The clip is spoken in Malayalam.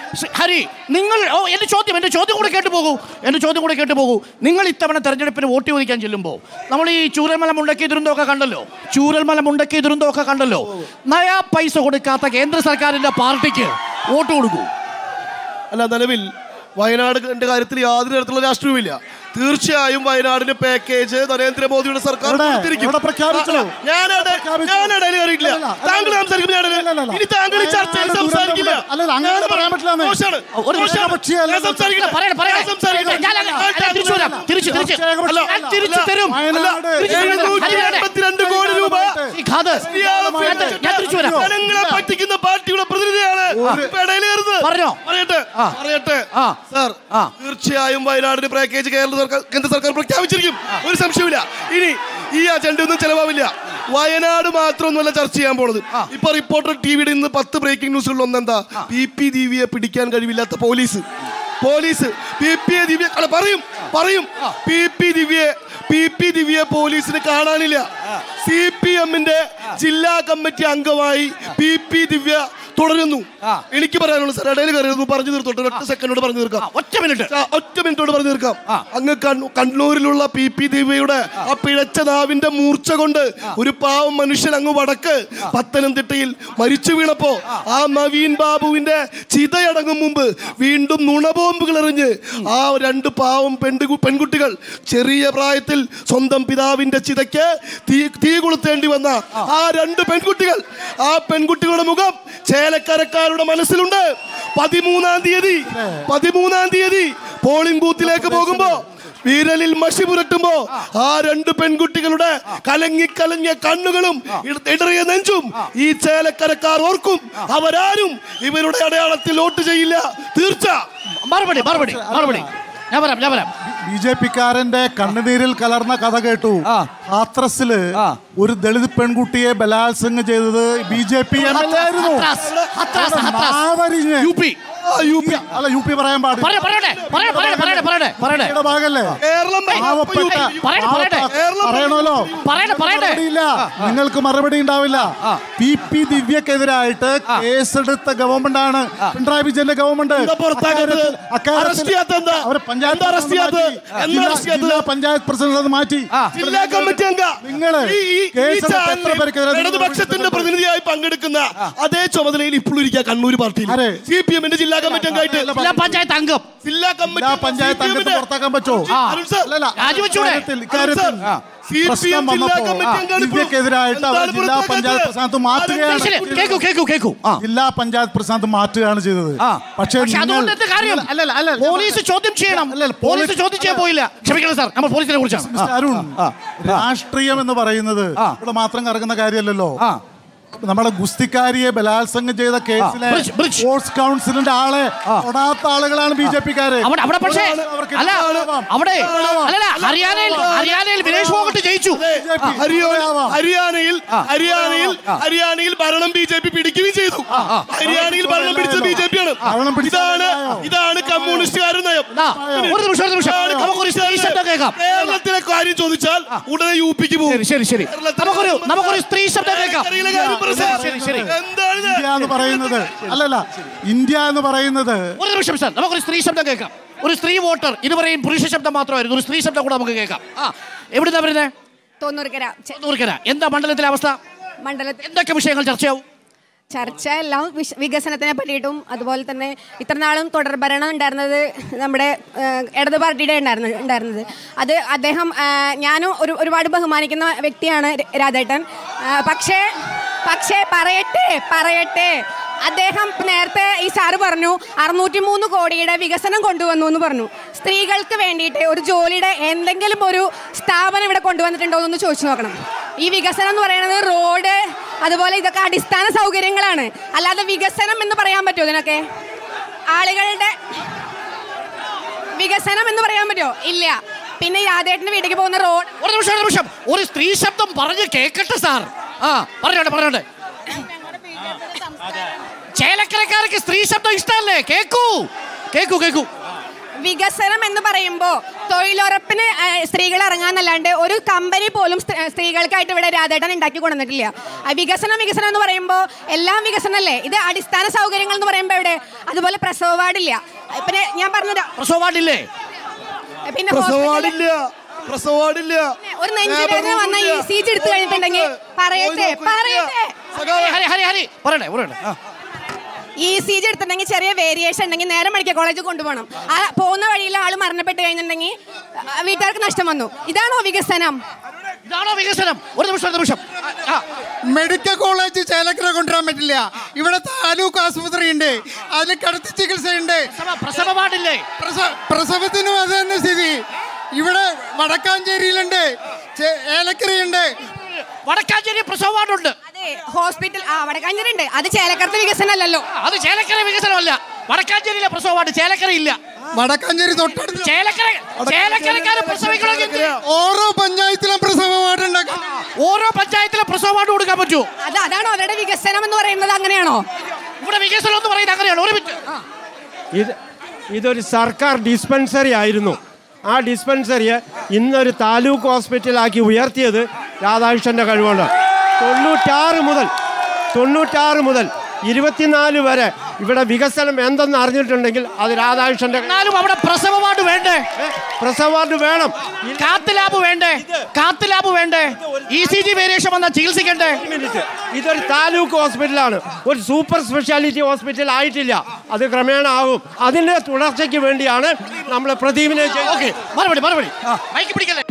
ശ്രീ- ഹരി നിങ്ങൾ ഓ എന്റെ ചോദ്യം എന്റെ ചോദ്യം കൂടെ കേട്ടു പോകൂ എന്റെ ചോദ്യം കൂടെ കേട്ടു പോകൂ നിങ്ങൾ ഇത്തവണ തെരഞ്ഞെടുപ്പിന് വോട്ട് ചോദിക്കാൻ ചെല്ലുമ്പോൾ നമ്മൾ ഈ ചൂരൽമല മുണ്ടക്കി ദുരന്തമൊക്കെ കണ്ടല്ലോ ചൂരൽമല മുണ്ടക്കി ദുരന്തമൊക്കെ കണ്ടല്ലോ നയാ പൈസ കൊടുക്കാത്ത കേന്ദ്ര സർക്കാരിന്റെ പാർട്ടിക്ക് വോട്ട് കൊടുക്കൂ അല്ല നിലവിൽ വയനാടിന്റെ കാര്യത്തിൽ യാതൊരു തരത്തിലുള്ള രാഷ്ട്രീയവുമില്ല തീർച്ചയായും വയനാടിന്റെ പാക്കേജ് നരേന്ദ്രമോദിയുടെ സർക്കാർ എവിടെ? കൊടുത്തിരിക്കും. എവിടെ പ്രഖ്യാപിച്ചു? ആ, ഞാനവിടെ പ്രഖ്യാപിച്ചു. ഞാനിടയിൽ കയറിയിട്ടില്ല അല്ലല്ല, താങ്കൾ സംസാരിക്കുമ്പോൾ ഞാനിടയിൽ- അല്ലല്ല. ഇനി താങ്കൾ ഈ ചർച്ചയിൽ വയനാട് സംസാരിക്കില്ല ദുരന്തം അല്ലല്ല, അങ്ങനെ ഞാൻ പറയാൻ പറ്റില്ലെന്നേ. മോശമാണ്. ഒരു മോശമാണ്. ഏകപക്ഷീയമല്ല ഞാൻ സംസാരിക്കില്ല. പറയട്ടെ, പറയട്ടെ. ഞാൻ സംസാരിക്കില്ല. ഞാൻ അല്ല, അല്ല, തിരിച്ചു വരാം. തിരിച്ച്, തിരിച്ച്. അല്ല, ഞാൻ തിരിച്ചു തരും വയനാട് തിരിച്ചു തരും. എഴുന്നൂറ്റി ഹരി വരട്ടെ. എൺപത്തിരണ്ട് കോടി രൂപ ഈ ഖാദർ, ഞാൻ തി- ഞാൻ തിരിച്ചു വരാം ജനങ്ങളെ പറ്റിക്കുന്ന പാർട്ടിയുടെ പ്രതിനിധിയാണ് ഇപ്പൊ ഇടയിൽ കയറുന്നത്. പറഞ്ഞോ. പറയട്ടെ ആ. പറയട്ടെ ആ. സാർ ആ. തീർച്ചയായും വയനാടിന് പാക്കേജ് കേരള സർക്കാർ കേന്ദ്ര സർക്കാർ പ്രഖ്യാപിച്ചിരിക്കും ഒരു സംശയമില്ല ഇനി ഈ അജണ്ട ഒന്നും ചെലവാവില്ല വയനാട് മാത്രമൊന്നുമല്ല ചർച്ച ചെയ്യാൻ പോണത് ഇപ്പൊ റിപ്പോർട്ടർ ടിവിയുടെ ഇന്ന് പത്ത് ബ്രേക്കിംഗ് ന്യൂസുകളിൽ ഒന്നെന്താ പി പി ദേവിയെ പിടിക്കാൻ കഴിവില്ലാത്ത police police P P A Divya അല്ല പറയും പറയും പി പി ദിവ്യെ പി പി ദിവ്യെ പോലീസിന് കാണാനില്ല സി പി എമ്മിന്റെ ജില്ലാ കമ്മിറ്റി അംഗമായി പി പി ദിവ്യ തുടരുന്നു എനിക്ക് പറയാനുള്ളത് സാർ ഇടയിൽ കയറുന്നു പറഞ്ഞു തീർത്തോട്ടെ ഒറ്റ സെക്കൻഡോട് പറഞ്ഞു തീർക്കാം ആ, ഒറ്റ മിനിറ്റ് ആ, ഒറ്റ മിനിറ്റോട് പറഞ്ഞു തീർക്കാം അങ്ങ് കണ്ണൂ- കണ്ണൂരിലുള്ള പി പി ദിവ്യയുടെ ആ പിഴച്ച നാവിന്റെ മൂർച്ച കൊണ്ട് ഒരു പാവം മനുഷ്യൻ അങ്ങ് വടക്ക് പത്തനംതിട്ടയിൽ മരിച്ചു വീണപ്പോ ആ നവീൻ ബാബുവിന്റെ ചിതയടങ്ങും മുമ്പ് വീണ്ടും നുണബോംബുകൾ എറിഞ്ഞ് ആ രണ്ട് പാവം പെൺകു പെൺകുട്ടികൾ ചെറിയ പ്രായത്തിൽ സ്വന്തം പിതാവിന്റെ ചിതയ്ക്ക് തീ തീ കൊളുത്തേണ്ടി വന്ന ആ രണ്ട് പെൺകുട്ടികൾ ആ പെൺകുട്ടികളുടെ മുഖം ചേലക്കരക്കാരുടെ മനസ്സിലുണ്ട് പതിമൂന്നാം തീയതി പതിമൂന്നാം തീയതി പോളിംഗ് ബൂത്തിലേക്ക് പോകുമ്പോ വിരലിൽ മഷി പുരട്ടുമ്പോ ആ രണ്ട് പെൺകുട്ടികളുടെ കലങ്ങിക്കലങ്ങിയ കണ്ണുകളും ഇട- ഇടറിയ നെഞ്ചും ഈ ചേലക്കരക്കാർ ഓർക്കും അവരാരും ഇവരുടെ അടയാളത്തിൽ വോട്ട് ചെയ്യില്ല തീർച്ച മറുപടി മറുപടി മറുപടി ഞാൻ പറയാം ഞാൻ പറയാം ബി ജെ പിക്കാരന്റെ കണ്ണുനീരിൽ കലർന്ന കഥ കേട്ടു ഹാത്രസില് ഒരു ദളിത് പെൺകുട്ടിയെ ബലാത്സംഗം ചെയ്തത് B J P M L A ആയിരുന്നു ഹത്രാസ്, ഹത്രാസ്, ഹത്രാസ്. നാവരിഞ്ഞ്. യു പി യു പി അല്ല യു പി പറയാൻ പാടില്ല പറയട്ടെ പറയട്ടെ പറയട്ടെ പറയട്ടെ പറയട്ടെ പറയട്ടെ യുടെ ഭാഗല്ലേ കേരളം പാവപ്പെട്ട പറയട്ടെ, പറയട്ടെ. പാവപ്പെട്ട- പറയണല്ലോ പറയട്ടെ, പറയട്ടെ. മറുപടിയില്ല നിങ്ങൾക്ക് മറുപടി ഉണ്ടാവില്ല പി പി ദിവ്യക്കെതിരായിട്ട് കേസെടുത്ത ഗവൺമെന്റ് ആണ് പിണറായി വിജയന്റെ ഗവൺമെന്റ് എന്താ പുറത്താക്കാത്തത്? അക്കാര്യത്തിൽ- അറസ്റ്റ് ചെയ്യാത്തത് എന്താ? അവര് പഞ്ചായത്ത് എന്താ അറസ്റ്റ് പ്രസിഡന്റ് ചെയ്യാത്തത്? മാറ്റി. എന്താ ജില്ലാ- അറസ്റ്റ് ചെയ്യാത്തത്? ജില്ലാ പഞ്ചായത്ത് പ്രസിഡന്റ് അത് മാറ്റി ജില്ലാ കമ്മിറ്റി അംഗ നിങ്ങള് ഈ- ഈ- ഈ കേസെടുത്ത എത്ര ചാനലിൽ പേർക്കെതിരെ നിങ്ങൾ ഇടതുപക്ഷത്തിന്റെ പ്രതിനിധിയായി പങ്കെടുക്കുന്ന അതേ ചുമതലയിൽ ഇപ്പോഴും ഇരിക്കുക കണ്ണൂർ പാർട്ടിയിൽ ആരെ? സി പി എമ്മിന്റെ ജില്ലാ കമ്മിറ്റി അംഗമായിട്ട് ജില്ലാ പഞ്ചായത്ത് അംഗം ജില്ലാ കമ്മിറ്റി ജില്ലാ പഞ്ചായത്ത് അംഗത്തെ പുറത്താക്കാൻ പറ്റുമോ ആ. അരുൺ സാർ, അല്ലല്ല രാജിവെച്ചൂടെ? ഇക്കാര്യത്തിൽ- ഇക്കാര്യത്തിൽ ആ. സി പി എം പ്രശ്നം ജില്ലാ വന്നപ്പോ കമ്മിറ്റി അംഗമാണ് ഇപ്പോൾ. ദിവ്യക്കെതിരായിട്ട് അവർ എന്താണ് ജില്ലാ പുറത്താക്കാത്തത്? പഞ്ചായത്ത് പ്രസ്ഥാനത്ത് മാറ്റുകയാണ് ശരി, കേക്കൂ കേക്കൂ കേക്കൂ ആ ജില്ലാ പഞ്ചായത്ത് പ്രസ്ഥാനത്ത് മാറ്റുകയാണ് ചെയ്തത് ആ. പക്ഷേ പക്ഷെ നിങ്ങൾ- അതുകൊണ്ട് എന്ത് കാര്യം അല്ലല്ല അല്ല പോലീസ് ചോദ്യം ചെയ്യണം അല്ലല്ല, പോലീസ് പോലീസ് ചോദ്യം ചെയ്യാൻ പോയില്ല ക്ഷമിക്കണം സാർ നമ്മൾ പോലീസിനെ കുറിച്ചാണ് മിസ്റ്റർ അരുൺ രാഷ്ട്രീയം എന്ന് പറയുന്നത് ഇവിടെ മാത്രം കറങ്ങുന്ന കാര്യമല്ലല്ലോ ആ. നമ്മളെ ഗുസ്തിക്കാരിയെ ബലാത്സംഗം ചെയ്ത കേസിലെ ബ്രിഡ്ജ്, ബ്രിഡ്ജ്. സ്പോർട്സ് കൗൺസിലിന്റെ ആളെ തൊടാത്ത ആളുകളാണ് ബി ജെ പിക്കാര് അവിടെ അവിടെ പക്ഷേ അവർക്ക് അല്ല ആവാം. അവിടെ അല്ലല്ല ഹരിയാനയിൽ ഹരിയാനയിൽ വിനേഷ് ഫോഗട്ട് ജയിച്ചു അതെ, ഹരിയോ- ഹരിയാനയിൽ ഹരിയാനയിൽ ഹരിയാനയിൽ ഭരണം ബി ജെ പി പിടിക്കുകയും ചെയ്തു ഹരിയാനയിൽ ഭരണം പിടിച്ച ബി ജെ പി ആണ് ഭരണം പിടിച്ചത് ഇതാണ് നന്നായോ? ഇതാണ് കമ്മ്യൂണിസ്റ്റുകാരുടെ നയം ദാ, ഒരു നിമിഷം ഒരു നിമിഷം ഇതാണ് നമുക്കൊരു സ്ത്രീ ശബ്ദം കേൾക്കാം കേരളത്തിലെ കാര്യം ചോദിച്ചാൽ ഉടനെ യു പിക്ക് ശരി പോകും ശരി ശരി നമുക്കൊരു നമുക്കൊരു സ്ത്രീ ശബ്ദം കേൾക്കാം കേരളത്തിലെ കാര്യം പറ സാർ. ശരി ശരി എന്താണ് ഇത്? ഇന്ത്യ എന്ന് പറയുന്നത് അല്ലല്ല ഇന്ത്യ എന്ന് പറയുന്നത് ഒരു നിമിഷം സാർ നമുക്കൊരു സ്ത്രീ ശബ്ദം കേൾക്കാം ഒരു സ്ത്രീ വോട്ടർ ഇതുവരെയും പുരുഷ ശബ്ദം മാത്രമായിരുന്നു ഒരു സ്ത്രീ ശബ്ദം കൂടെ നമുക്ക് കേൾക്കാം ആ എവിടുന്നാ വരുന്നത് തൊണ്ണൂറുകര ചെ- നൂർക്കര എന്താ മണ്ഡലത്തിലെ അവസ്ഥ മണ്ഡലത്തിൽ എന്തൊക്കെ വിഷയങ്ങൾ ചർച്ചയാവും ചർച്ച എല്ലാം വിശ- വികസനത്തിനെ പറ്റിയിട്ടും അതുപോലെ തന്നെ ഇത്ര നാളും തുടർഭരണം ഉണ്ടായിരുന്നത് നമ്മുടെ ഏഹ്, ഇടത് പാർട്ടിയുടെ ഉണ്ടായിരുന്നത് ഉണ്ടായിരുന്നത് അത് അദ്ദേഹം ഏഹ്, ഞാനും ഒരു ഒരുപാട് ബഹുമാനിക്കുന്ന വ്യക്തിയാണ് ര- രാധേട്ടൻ ഏഹ്, പക്ഷേ പക്ഷേ പറയട്ടെ പറയട്ടെ അദ്ദേഹം നേരത്തെ ഈ സാറ് പറഞ്ഞു അറുന്നൂറ്റി മൂന്ന് കോടിയുടെ വികസനം കൊണ്ടുവന്നു എന്ന് പറഞ്ഞു സ്ത്രീകൾക്ക് വേണ്ടിയിട്ട് ഒരു ജോലിയുടെ എന്തെങ്കിലും ഒരു സ്ഥാപനം ഇവിടെ കൊണ്ടുവന്നിട്ടുണ്ടോ എന്നൊന്ന് ചോദിച്ചു നോക്കണം ഈ വികസനം എന്ന് പറയുന്നത് റോഡ് അതുപോലെ ഇതൊക്കെ അടിസ്ഥാന സൗകര്യങ്ങളാണ് അല്ലാതെ വികസനം എന്ന് പറയാൻ പറ്റുമോ ഇതിനൊക്കെ ആളുകളുടെ വികസനം എന്ന് പറയാൻ പറ്റുമോ ഇല്ല പിന്നെ യാദേട്ടന്റെ വീട്ടിലേക്ക് പോകുന്ന റോഡ് ഒരു നിമിഷം ഒരു നിമിഷം ഒരു സ്ത്രീ ശബ്ദം പറഞ്ഞ് കേക്കട്ടെ സാർ ആ പറഞ്ഞോട്ടെ പറഞ്ഞോട്ടെ ചേലക്കരക്കാർക്ക് സ്ത്രീ ശബ്ദം ഇഷ്ടമല്ലേ കേക്കൂ കേക്കൂ കേക്കൂ വികസനം എന്ന് പറയുമ്പോൾ തൊഴിലുറപ്പിന് ആ, സ്ത്രീകൾ ഇറങ്ങാന്നല്ലാണ്ട് ഒരു കമ്പനി പോലും സ്ത്രീ- സ്ത്രീകൾക്കായിട്ട് ഇവിടെ രാധേട്ടൻ ഉണ്ടാക്കി കൊണ്ടുവന്നിട്ടില്ല ആ, വികസനം വികസനം എന്ന് പറയുമ്പോൾ എല്ലാം വികസനമല്ലേ ഇത് അടിസ്ഥാന സൗകര്യങ്ങൾ എന്ന് പറയുമ്പോൾ ഇവിടെ അതുപോലെ പ്രസവ വാർഡില്ല പിന്നെ ഞാൻ പറഞ്ഞത് പ്രസവവാർഡില്ലേ പിന്നെ hospital- പ്രസവാടില്ല പ്രസവാടില്ല ഒരു നെഞ്ചുവേദന വന്ന ഈ സി ജി എടുത്തു കഴിഞ്ഞിട്ടുണ്ടെങ്കിൽ പറയട്ടെ പറയട്ടെ ഹരി ഹരി ഹരി പറയണേ പറയണേ ആ. ഈ സി ജി എടുത്തിട്ടുണ്ടെങ്കിൽ ചെറിയ വേരിയേഷൻ ഉണ്ടെങ്കിൽ നേരെ മെഡിക്കൽ കോളേജിൽ കൊണ്ടുപോകണം ആ പോകുന്ന വഴിയിൽ ആൾ മരണപ്പെട്ട് കഴിഞ്ഞിട്ടുണ്ടെങ്കിൽ ആ, വീട്ടുകാർക്ക് നഷ്ടം വന്നു ഇതാണോ വികസനം ഇതാണോ വികസനം ഒരു നിമിഷം ഒരു നിമിഷം ആ, മെഡിക്കൽ കോളേജ് ചേലക്കര കൊണ്ടുവരാൻ പറ്റില്ല ഇവിടെ താലൂക്ക് ആശുപത്രി ഉണ്ട് അതിൽ കിടത്തി ചികിത്സയുണ്ട് പ്രസവ പ്രസവ വാർഡില്ലേ പ്രസ- പ്രസവത്തിനും അത് തന്നെ സ്ഥിതി ഇവിടെ വടക്കാഞ്ചേരിയിലുണ്ട് ചേ- ഏലക്കരയുണ്ട് വടക്കാഞ്ചേരി പ്രസവ വാർഡുണ്ട് അതെ ഹോസ്പിറ്റൽ ആ വടക്കാഞ്ചേരി ഉണ്ട് അത് ചേലക്കരത്തെ വികസനമല്ലല്ലോ അത് ചേലക്കര വികസനമല്ല വടക്കാഞ്ചേരിയിലെ പ്രസവ വാർഡ് ചേലക്കര ഇല്ല വടക്കാഞ്ചേരി തൊട്ടടുത്ത് ചേലക്കര ചേലക്കരക്കാര് പ്രസവിക്കണമെങ്കിൽ ഓരോ പഞ്ചായത്തിലും പ്രസവ വാർഡുണ്ടാക്കാൻ ഓരോ പഞ്ചായത്തിലെ പ്രസവ വാർഡ് കൊടുക്കാൻ പറ്റുമോ അത് അതാണോ അവരുടെ വികസനം എന്ന് പറയുന്നത് അങ്ങനെയാണോ ഇവിടെ വികസനം എന്ന് പറയുന്നത് അങ്ങനെയാണ് ഒരു മിനിറ്റ് ആ. ഇത് ഇതൊരു സർക്കാർ ഡിസ്പെൻസറി ആയിരുന്നു ആ ഡിസ്പെൻസറിയെ ഇന്നൊരു താലൂക്ക് ഹോസ്പിറ്റലാക്കി ഉയർത്തിയത് രാധാകൃഷ്ണന്റെ കഴിവുണ്ട് തൊണ്ണൂറ്റാറ് മുതൽ തൊണ്ണൂറ്റാറ് മുതൽ ഇരുപത്തിനാല് വരെ ഇവിടെ വികസനം എന്തെന്ന് അറിഞ്ഞിട്ടുണ്ടെങ്കിൽ അത് രാധാകൃഷ്ണന്റെ എന്നാലും അവിടെ പ്രസവ വാർഡ് വേണ്ടേ പ്രസവ വാർഡ് വേണം കാത്ത് ലാബ് വേണ്ടേ കാത്ത് ലാബ് വേണ്ടേ ഇ സി ജി വേരിയേഷൻ വന്നാൽ ചികിത്സിക്കണ്ടേ മിനിറ്റ് ഇതൊരു താലൂക്ക് ഹോസ്പിറ്റലാണ് ഒരു സൂപ്പർ സ്പെഷ്യാലിറ്റി ഹോസ്പിറ്റൽ ആയിട്ടില്ല അത് ക്രമേണ ആവും അതിന്റെ തുടർച്ചയ്ക്ക് വേണ്ടിയാണ് നമ്മൾ പ്രദീപിനെ ചെയ്തത് ഓക്കെ മറുപടി മറുപടി മൈക്ക് പിടിക്കല്ലേ